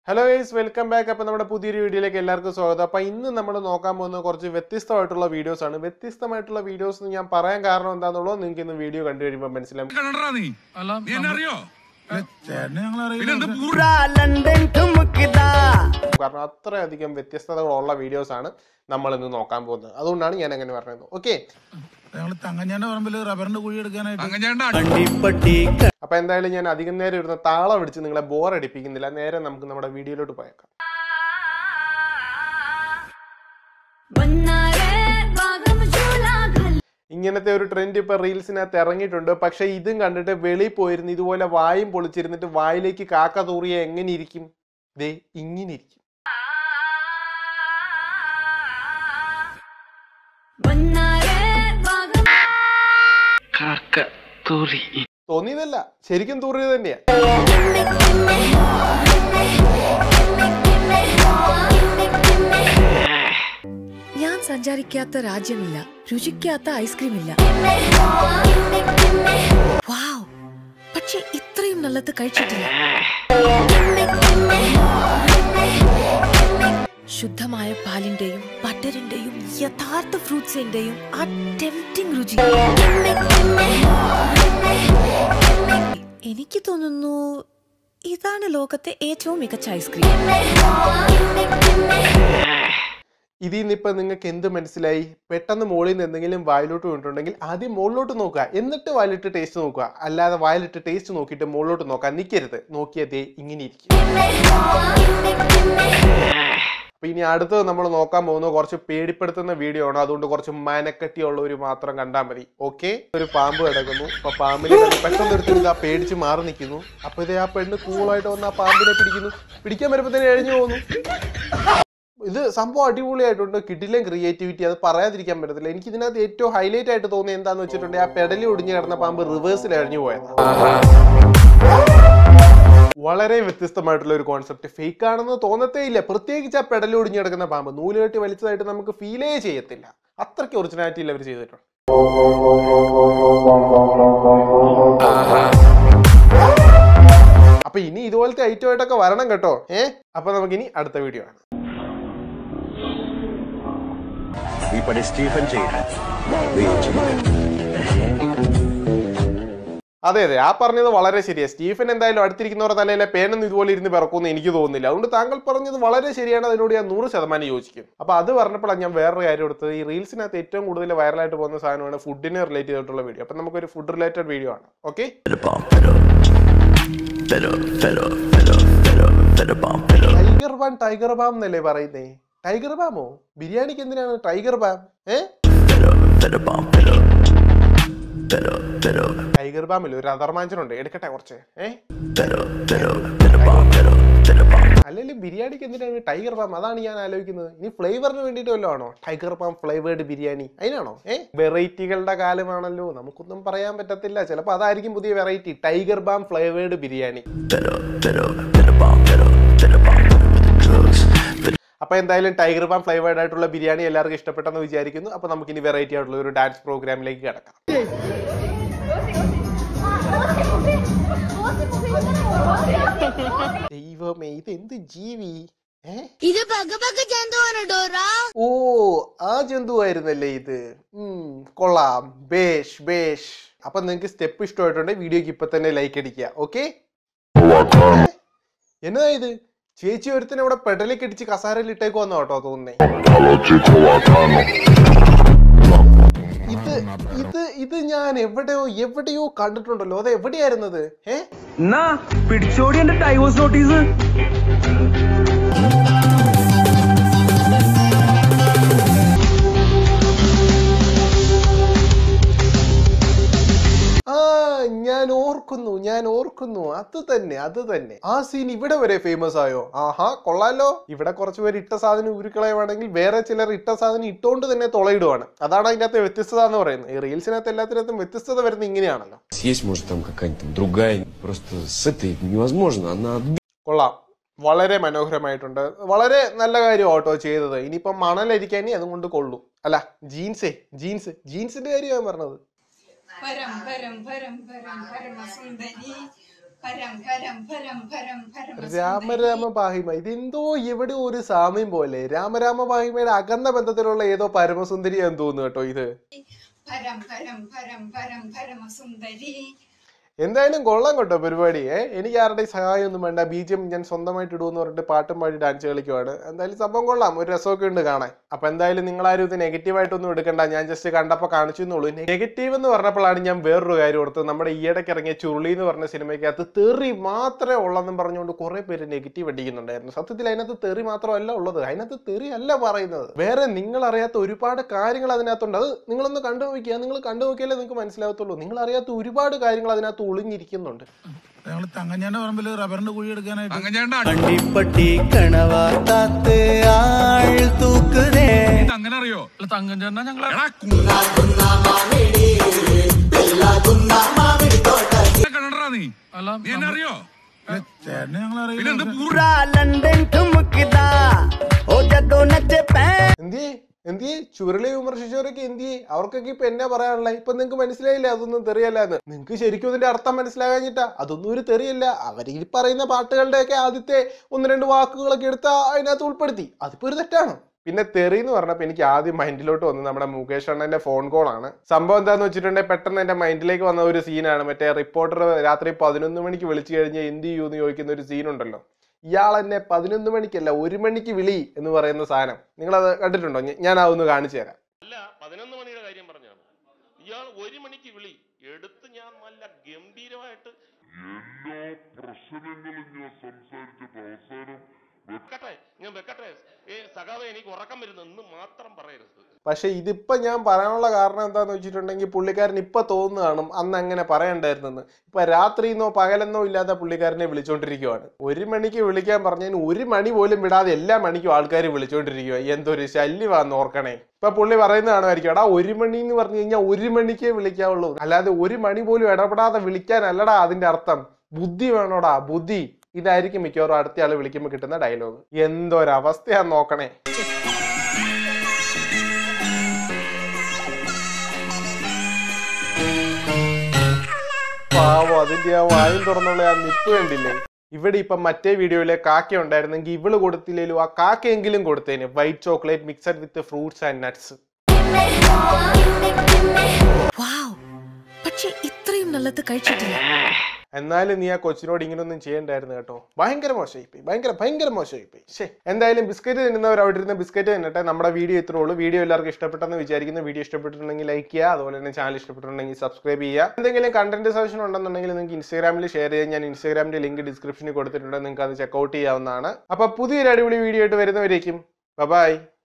Hello guys welcome back അപ്പോൾ നമ്മുടെ പുതിയൊരു വീഡിയോയിലേക്ക് എല്ലാവർക്കും സ്വാഗതം അപ്പോൾ ഇന്ന് നമ്മൾ നോക്കാൻ പോകുന്ന കുറച്ച് വ്യത്യസ്തമായിട്ടുള്ള വീഡിയോസ് ആണ് വ്യത്യസ്തമായിട്ടുള്ള വീഡിയോസ് എന്ന് ഞാൻ പറയാൻ കാരണം എന്താണെന്നുള്ളത് നിങ്ങൾക്ക് ഇന്ന് വീഡിയോ കണ്ടു കഴിയുമ്പോൾ മനസ്സിലാവും കണ്ടടാ നീ അല്ല നീ എന്നെ അറിയോ ചേട്ടനെ ഞങ്ങൾ പിന്നെ എന്ത് അറിയില്ല പൂർണ്ണ ലണ്ടൻ ഠുമുക്കിതാ കാരണം അത്രയധികം വ്യത്യസ്തതകളുള്ള വീഡിയോസ് ആണ് നമ്മൾ ഇന്ന് നോക്കാൻ പോകുന്നത് അതുകൊണ്ടാണ് ഞാൻ അങ്ങനെ പറഞ്ഞത് ഓക്കെ ഞങ്ങൾ തങ്കഞ്ഞാന്റെ പറമ്പില് റബ്ബറിന്റെ കുഴി എടുക്കാനായിട്ട് അങ്ങഞ്ഞേണ്ട അണ്ടിപ്പട്ടി അപ്പോൾ എന്തായാലും ഞാൻ അധികം നേരം ഇരുന്ന് താളം പിടിച്ച് നിങ്ങളെ ബോർ അടിപ്പിക്കുന്നില്ല നേരെ നമുക്ക് നമ്മുടെ വീഡിയോയിലോട്ട് പോയേക്കാം വന്നാരേ ഭാഗം ചൂലാകൽ ഇങ്ങനത്തെ ഒരു ട്രെൻഡ് ഇപ്പൊ റീൽസിനകത്ത് ഇറങ്ങിയിട്ടുണ്ട് പക്ഷെ ഇതും കണ്ടിട്ട് വെളിയിൽ പോയിരുന്ന് ഇതുപോലെ വായും പൊളിച്ചിരുന്നിട്ട് വായിലേക്ക് കാക്ക തൂറിയ എങ്ങനെ ഇരിക്കും ദേ ഇങ്ങനെ ഇരിക്കും വന്നാരേ ഭാഗം തോന്നിയതല്ല ശരിക്കും തൂറിയത് തന്നെയാ ഞാൻ സഞ്ചാരിക്കാത്ത രാജ്യമില്ല രുചിക്കാത്ത ഐസ്ക്രീം ഇല്ല വാവ് പക്ഷെ ഇത്രയും നല്ലത് കഴിച്ചിട്ടില്ല ശുദ്ധമായ പാലിന്റെയും ബട്ടറിന്റെയും യഥാർത്ഥ ഫ്രൂട്ട്സിന്റെയും ആ ടെംപ്റ്റിംഗ് രുചി എനിക്ക് തോന്നുന്നു ഇതാണ് ലോകത്തെ ഏറ്റവും മികച്ച ഐസ്ക്രീം ഇതിൽ നിന്ന് ഇപ്പൊ നിങ്ങൾക്ക് എന്ത് മനസ്സിലായി പെട്ടെന്ന് മുകളിൽ നിന്ന് എന്തെങ്കിലും വായിലോട്ട് വീണിട്ടുണ്ടെങ്കിൽ ആദ്യം മുകളിലോട്ട് നോക്കുക എന്നിട്ട് വായിലിട്ട് ടേസ്റ്റ് നോക്കുക അല്ലാതെ വായിലിട്ട് ടേസ്റ്റ് നോക്കിയിട്ട് മുകളിലോട്ട് നോക്കാൻ നിൽക്കരുത് നോക്കിയാൽ ദേ ഇങ്ങനെ ഇരിക്കും അപ്പൊ ഇനി അടുത്തത് നമ്മൾ നോക്കാൻ പോകുന്നത് കുറച്ച് പേടിപ്പെടുത്തുന്ന വീഡിയോ ആണ് അതുകൊണ്ട് കുറച്ച് മനക്കട്ടിയുള്ളവർ മാത്രം കണ്ടാൽ മതി ഓക്കെ ഒരു പാമ്പ് കിടക്കുന്നു അപ്പൊ പാമ്പിനെ കണ്ട് പെട്ടെന്ന് എടുത്തിട്ട് ഇതാ പേടിച്ച് മാറി നിൽക്കുന്നു അപ്പൊ ഇതേ ആ പെണ്ണ് കൂളായിട്ട് വന്ന് ആ പാമ്പിനെ പിടിക്കുന്നു പിടിക്കാൻ വരുമ്പോഴത്തേന് എഴിഞ്ഞു പോകുന്നു ഇത് സംഭവം അടിപൊളിയായിട്ടുണ്ട് കിടിലൻ ക്രിയേറ്റിവിറ്റി അത് പറയാതിരിക്കാൻ പറ്റത്തില്ല എനിക്ക് ഇതിനകത്ത് ഏറ്റവും ഹൈലൈറ്റ് ആയിട്ട് തോന്നിയത് എന്താന്ന് വെച്ചിട്ടുണ്ടെങ്കിൽ ആ പെടലി ഒടിഞ്ഞു കിടന്ന പാമ്പ് റിവേഴ്സിൽ എഴിഞ്ഞു പോയത് വളരെ വ്യത്യസ്തമായിട്ടുള്ള ഒരു കോൺസെപ്റ്റ് ഫേക്ക് ആണെന്ന് തോന്നത്തേ ഇല്ല പ്രത്യേകിച്ച് ആ പെടലി ഒടിഞ്ഞു കിടക്കുന്ന പാമ്പ് നൂല് കെട്ടി വലിച്ചതായിട്ട് നമുക്ക് ഫീലേ ചെയ്യത്തില്ല അത്രയ്ക്ക് ഒറിജിനാലിറ്റി അവർ ചെയ്തിട്ടുണ്ട് അപ്പൊ ഇനി ഇതുപോലത്തെ ഐറ്റം ആയിട്ടൊക്കെ വരണം കേട്ടോ ഏ അപ്പൊ നമുക്കിനി അടുത്ത വീഡിയോ ആണ് ഈ പണി സ്റ്റീഫൻ ചെയ്തു അതെ അതെ ആ പറഞ്ഞത് വളരെ ശരിയാ സ്റ്റീഫൻ എന്തായാലും അടുത്തിരിക്കുന്നവരുടെ തലയിലെ പേനൊന്നും ഇതുപോലെ ഇരുന്ന് പിറക്കുമെന്ന് എനിക്ക് തോന്നുന്നില്ല അതുകൊണ്ട് താങ്കൾ പറഞ്ഞത് വളരെ ശരിയാണ് അതിനോട് ഞാൻ നൂറ് ശതമാനം യോജിക്കും അപ്പൊ അത് പറഞ്ഞപ്പോഴാണ് ഞാൻ വേറൊരു കാര്യം എടുത്തത് ഈ റീൽസിനകത്ത് ഏറ്റവും കൂടുതൽ വൈറലായിട്ട് പോകുന്ന സാധനമാണ് ഫുഡിനെ റിലേറ്റ് ചെയ്തിട്ടുള്ള വീഡിയോ അപ്പൊ നമുക്കൊരു ഫുഡ് റിലേറ്റഡ് വീഡിയോ ആണ് okay tiger balm tiger balm എന്നല്ലേ പറയുന്നേ ടൈഗർ ബാമോ ബിരിയാണിക്ക് എന്തിനാണ് ടൈഗർ ബാം ഏ ടൈഗർ ബാമിൽ ഒരു അതർമാഞ്ചനുണ്ട് എടുക്കട്ടെ കുറച്ച് ഏ അല്ലെങ്കിൽ ബിരിയാണിക്ക് എന്തിനാണ് ടൈഗർ പാം അതാണ് ഞാൻ ആലോചിക്കുന്നത് ഇനി ഫ്ലേവറിന് വേണ്ടിയിട്ട് വല്ലതും ആണോ ടൈഗർ പാം ഫ്ലേവേർഡ് ബിരിയാണി അതിനാണോ ഏ വെറൈറ്റികളുടെ കാലമാണല്ലോ നമുക്കൊന്നും പറയാൻ പറ്റത്തില്ല ചിലപ്പോൾ അതായിരിക്കും പുതിയ variety tiger balm flavoured biryani അപ്പൊ എന്തായാലും ടൈഗർ പാം ഫ്ലേവേർഡ് ആയിട്ടുള്ള ബിരിയാണി എല്ലാവർക്കും ഇഷ്ടപ്പെട്ടെന്ന് വിചാരിക്കുന്നു അപ്പൊ നമുക്ക് ഇനി വെറൈറ്റി ആയിട്ടുള്ള ഒരു ഡാൻസ് പ്രോഗ്രാമിലേക്ക് കിടക്കാം ദൈവമേ ഇത് എന്ത് ജീവി ഏ ഇത് പകപക ജന്തുവാണ് ഡോറ ഓ ആ ജന്തുവായിരുന്നല്ലേ ഇത് ഉം, കൊള്ളാം ബേഷ് ബേഷ് അപ്പൊ നിങ്ങൾക്ക് സ്റ്റെപ്പ് ഇഷ്ടമായിട്ടുണ്ടെങ്കിൽ വീഡിയോക്ക് ഇപ്പൊ തന്നെ ലൈക്ക് അടിക്കുക ഓക്കെ എന്നതാ ഇത് ചേച്ചി ഒരുത്തനെ ഇവിടെ പെടലേക്ക് ഇടിച്ച് കസാരയിൽ ഇട്ടേക്ക് വന്ന കേട്ടോ തോന്നുന്നേ ഇത് ഇത് ഇത് ഞാൻ എവിടെയോ എവിടെയോ കണ്ടിട്ടുണ്ടല്ലോ അത് എവിടെയായിരുന്നത് ഏ എന്നാ പിടിച്ചോടി എന്റെ ഡൈവോഴ്സ് നോട്ടീസ് ആ ഞാൻ ഓർക്കുന്നു ഞാൻ ഓർക്കുന്നു അത് തന്നെ അത് തന്നെ ആ സീൻ ഇവിടെ വരെ ഫേമസ് ആയോ ആഹാ കൊള്ളാലോ ഇവിടെ കുറച്ച് പേര് ഇട്ട സാധനം ഉരുക്കളയുവാണെങ്കിൽ വേറെ ചിലർ ഇട്ട സാധനം ഇട്ടുകൊണ്ട് തന്നെ തുളയിടുവാണ് അതാണ് അതിനകത്ത് വ്യത്യസ്തത എന്ന് പറയുന്നത് ഈ റീൽസിനകത്ത് എല്ലാത്തിനകത്തും വ്യത്യസ്തത വരുന്നത് ഇങ്ങനെയാണല്ലോ Есть, может, там какая-нибудь там другая. Просто с этой невозможно. Она отбит. കൊള്ളാം വളരെ മനോഹരമായിട്ടുണ്ട് വളരെ നല്ല കാര്യം ഓട്ടോ ചെയ്തത് ഇനിയിപ്പം മണലരിക്കാനേ അതും കൊണ്ട് കൊള്ളൂ അല്ല ജീൻസേ ജീൻസ് ജീൻസിന്റെ കാര്യം ഞാൻ പറഞ്ഞത് പരം പരം പരം പരം പരമസുന്ദരി ഭരം ഭരം ഭരം ഭരം ഭരം രാമരാമ പാഹിമ ഇതെന്തോ ഇവിടെ ഒരു സാമ്യം പോലെ രാമരാമ പാഹിമയുടെ അകന്ന ബന്ധത്തിലുള്ള ഏതോ പരമസുന്ദരി എന്ന് തോന്നുന്നു കേട്ടോ ഇത് ഭരം ഭരം ഭരം ഭരം ഭരമസുന്ദരി എന്തായാലും കൊള്ളാം കേട്ടോ പരിപാടി ഏ എനിക്ക് ആരുടെയും സഹായം ഒന്നും വേണ്ട ബീജം ഞാൻ സ്വന്തമായിട്ട് ഇടുമെന്ന് പറഞ്ഞിട്ട് പാട്ടും പാടി ഡാൻസ് കളിക്കുവാണ് എന്തായാലും സംഭവം കൊള്ളാം ഒരു രസമൊക്കെ ഉണ്ട് കാണാൻ അപ്പൊ എന്തായാലും നിങ്ങളാരും ഇത് നെഗറ്റീവായിട്ടൊന്നും എടുക്കണ്ട ഞാൻ ജസ്റ്റ് കണ്ടപ്പോൾ കാണിച്ചു എന്നുള്ളൂ നെഗറ്റീവ് എന്ന് പറഞ്ഞപ്പോഴാണ് ഞാൻ വേറൊരു കാര്യം ഓർത്തത് നമ്മുടെ ഈയിടയ്ക്ക് ഇറങ്ങിയ ചുരുളി എന്ന് പറഞ്ഞ സിനിമയ്ക്കകത്ത് തെറി മാത്രമേ ഉള്ളെന്നും പറഞ്ഞുകൊണ്ട് കുറെ പേര് നെഗറ്റീവ് അടിക്കുന്നുണ്ടായിരുന്നു സത്യത്തിൽ അതിനകത്ത് തെറി മാത്രമല്ല ഉള്ളത് അതിനകത്ത് തെറി അല്ല പറയുന്നത് വേറെ നിങ്ങൾ അറിയാത്ത ഒരുപാട് കാര്യങ്ങൾ അതിനകത്തുണ്ട് അത് നിങ്ങളൊന്ന് കണ്ടു നോക്കിയാൽ നിങ്ങൾ കണ്ടു നോക്കിയാലേ നിങ്ങൾക്ക് മനസ്സിലാവത്തുള്ളൂ നിങ്ങൾ അറിയാത്ത ഒരുപാട് കാര്യങ്ങൾ അതിനകത്ത് ഒളിഞ്ഞിരിക്കുന്നുണ്ട് ഞങ്ങൾ തങ്കഞ്ഞാന്റെ പറമ്പിൽ റബ്ബറിന്റെ കുഴി എടുക്കാനായിട്ട് വണ്ടിപ്പട്ടി കണവാത്താത്ത് ആൾ തൂക്കുതേ അങ്ങനെ അറിയോ അല്ല തങ്കഞ്ഞാണ്ട ഞങ്ങൾ ചേട്ടനെ ഞങ്ങൾ അറിയില്ല पूरा लंदन ठुमकदा ओ जदों नचे पै എന്തിയേ എന്തിയേ ചുരുളി വിമർശിച്ചവരൊക്കെ എന്തിയേ അവർക്കൊക്കെ ഇപ്പൊ എന്നാ പറയാനുള്ള ഇപ്പൊ നിങ്ങക്ക് മനസ്സിലായില്ലേ അതൊന്നും തെറിയല്ല എന്ന് നിങ്ങക്ക് ശരിക്കും ഇതിന്റെ അർത്ഥം മനസ്സിലാകാഞ്ഞിട്ടാ അതൊന്നും ഒരു തെറിയല്ല അവർ ഈ പറയുന്ന പാട്ടുകളുടെ ഒക്കെ ആദ്യത്തെ ഒന്ന് രണ്ട് വാക്കുകളൊക്കെ എടുത്താ അതിനകത്ത് ഉൾപ്പെടുത്തി അതിപ്പോ ഒരു തെറ്റാണ് പിന്നെ തെറി എന്ന് പറഞ്ഞപ്പോ എനിക്ക് ആദ്യം മൈൻഡിലോട്ട് വന്നത് നമ്മുടെ മുകേഷ് അണ്ണന്റെ ഫോൺ കോൾ ആണ് സംഭവം എന്താന്ന് വെച്ചിട്ടുണ്ടെങ്കിൽ പെട്ടെന്ന് എന്റെ മൈൻഡിലേക്ക് വന്ന ഒരു സീനാണ് മറ്റേ റിപ്പോർട്ടർ രാത്രി പതിനൊന്ന് മണിക്ക് വിളിച്ചു കഴിഞ്ഞാൽ എന്ത് ചെയ്യൂന്ന് ചോദിക്കുന്ന ഒരു സീൻ ഉണ്ടല്ലോ ഇയാൾ എന്നെ പതിനൊന്ന് മണിക്കല്ല ഒരു മണിക്ക് വിളി എന്ന് പറയുന്ന സാധനം നിങ്ങൾ അത് കണ്ടിട്ടുണ്ടോ ഞ- ഞാൻ അതൊന്ന് കാണിച്ചു തരാം അല്ല പതിനൊന്ന് മണിയുടെ കാര്യം പറഞ്ഞാണ് ഇയാൾ ഒരു മണിക്ക് വിളി എടുത്ത് ഞാൻ നല്ല ഗംഭീരമായിട്ട് വെക്കട്ടെ ഞാൻ വെക്കട്ടെ ഏ സഖാവെ എനിക്ക് ഉറക്കം വരുന്നു എന്ന് മാത്രം പറയരുത് പക്ഷെ ഇതിപ്പോ ഞാൻ പറയാനുള്ള കാരണം എന്താന്ന് വെച്ചിട്ടുണ്ടെങ്കിൽ പുള്ളിക്കാരൻ ഇപ്പൊ തോന്നുന്നു കാണും അന്ന് അങ്ങനെ പറയണ്ടായിരുന്നെന്ന് ഇപ്പൊ രാത്രിന്നോ പകലെന്നോ ഇല്ലാത്ത പുള്ളിക്കാരനെ വിളിച്ചോണ്ടിരിക്കുവാണ് ഒരു മണിക്ക് വിളിക്കാൻ പറഞ്ഞതിന് ഒരു മണി പോലും വിടാതെ എല്ലാ മണിക്കും ആൾക്കാർ വിളിച്ചോണ്ടിരിക്കുക എന്തൊരു ശല്യമാന്ന് ഓർക്കണേ ഇപ്പൊ പുള്ളി പറയുന്നത് കാണുമായിരിക്കും എടാ ഒരു മണി എന്ന് പറഞ്ഞു കഴിഞ്ഞാൽ ഒരു മണിക്കേ വിളിക്കാവുള്ളൂ അല്ലാതെ ഒരു മണി പോലും ഇടപെടാതെ വിളിക്കാനല്ലടാ അതിന്റെ അർത്ഥം ബുദ്ധി വേണോടാ ബുദ്ധി ഇതായിരിക്കും മിക്കവാറും അടുത്ത ആള് വിളിക്കുമ്പോൾ കിട്ടുന്ന ഡയലോഗ് എന്തൊരവസ്ഥയാന്ന് നോക്കണേ പാവം അതിന്റെ ആ വായും തുറന്നുള്ള ആ നിപ്പ് കണ്ടില്ലേ ഇവിടെ ഇപ്പൊ മറ്റേ വീഡിയോയിലെ കാക്ക ഉണ്ടായിരുന്നെങ്കിൽ ഇവള് കൊടുത്തില്ലേലും ആ കാക്കയെങ്കിലും കൊടുത്തേന് white chocolate mixed with fruits and nuts wow പക്ഷെ ഇത്രയും നല്ലത് കഴിച്ചിട്ടില്ല എന്നാലും നീ ആ കൊച്ചിനോട് ഇങ്ങനൊന്നും ചെയ്യണ്ടായിരുന്നു കേട്ടോ ഭയങ്കര മോശമായിപ്പോയി ഭയങ്കര ഭയങ്കര മോശമായിപ്പോയി ശേ എന്തായാലും ബിസ്ക്കറ്റ് തിന്നുന്നവർ അവിടെ ഇരുന്ന് ബിസ്ക്കറ്റ് തിന്നട്ടെ നമ്മുടെ വീഡിയോ ഇത്രേ ഉള്ളൂ വീഡിയോ എല്ലാവർക്കും ഇഷ്ടപ്പെട്ടെന്ന് വിചാരിക്കുന്നു വീഡിയോ ഇഷ്ടപ്പെട്ടിട്ടുണ്ടെങ്കിൽ ലൈക്ക് ചെയ്യുക അതുപോലെ തന്നെ ചാനൽ ഇഷ്ടപ്പെട്ടിട്ടുണ്ടെങ്കിൽ സബ്സ്ക്രൈബ് ചെയ്യുക എന്തെങ്കിലും കണ്ടന്റ് സജഷൻ ഉണ്ടെന്നുണ്ടെങ്കിൽ നിങ്ങൾക്ക് ഇൻസ്റ്റാഗ്രാമിൽ ഷെയർ ചെയ്യാൻ ഞാൻ ഇൻസ്റ്റാഗ്രാമിന്റെ ലിങ്ക് ഡിസ്ക്രിപ്ഷനിൽ കൊടുത്തിട്ടുണ്ട് നിങ്ങൾക്ക് അത് ചെക്കൗട്ട് ചെയ്യാവുന്നതാണ് അപ്പൊ പുതിയൊരു അടിപൊളി വീഡിയോ ആയിട്ട് വരുന്നവരേക്കും ബൈ